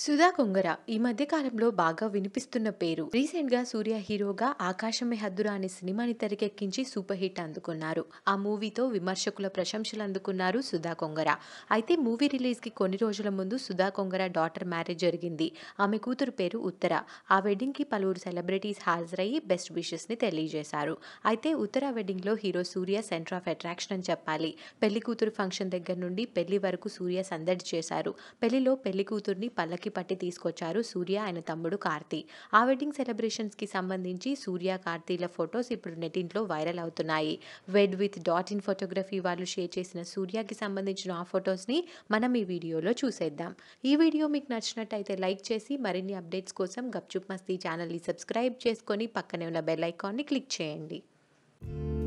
సుధా కొంగర ఈ మధ్య కాలంలో బాగా వినిపిస్తున్న పేరు రీసెంట్ గా సూర్య హీరోగా ఆకాశమే హద్దురా అనే సినిమాని తెరకెక్కించి సూపర్ హిట్ అందుకున్నారు ఆ మూవీతో విమర్శకుల ప్రశంసలు అందుకున్నారు సుధా కొంగర అయితే మూవీ రిలీజ్ కి కొన్ని రోజుల ముందు సుధా కొంగర డాటర్ మ్యారేజ్ జరిగింది ఆమె కూతురు పేరు ఉత్తర ఆ వెడ్డింగ్ కి పలువురు సెలబ్రిటీస్ హాజరయ్యి బెస్ట్ విషెస్ ని తెలియజేశారు అయితే ఉత్తర వెడ్డింగ్ లో hero Suriya centre of attraction అని చెప్పాలి పెళ్లి కూతురు ఫంక్షన్ దగ్గర నుండి పెళ్లి వరకు సూర్య సందడి చేశారు పెళ్లిలో పెళ్లి కూతుర్ని పల్లకి పట్టి తీసుకొచ్చారు సూర్య ఆయన తమ్ముడు కార్తీ ఆ వెడ్డింగ్ సెలబ్రేషన్స్ కి సంబంధించి సూర్య కార్తీల ఫొటోస్ ఇప్పుడు నెటింట్లో వైరల్ అవుతున్నాయి wed with dot in photography వాళ్ళు షేర్ చేసిన సూర్యకి సంబంధించిన ఆ ఫొటోస్ ని మనం ఈ వీడియోలో చూసేద్దాం ఈ వీడియో మీకు నచ్చినట్టయితే లైక్ చేసి మరిన్ని అప్డేట్స్ కోసం గప్చుప్ మస్తీ ఛానల్ని సబ్స్క్రైబ్ చేసుకొని పక్కనే ఉన్న బెల్ ఐకాన్ని క్లిక్ చేయండి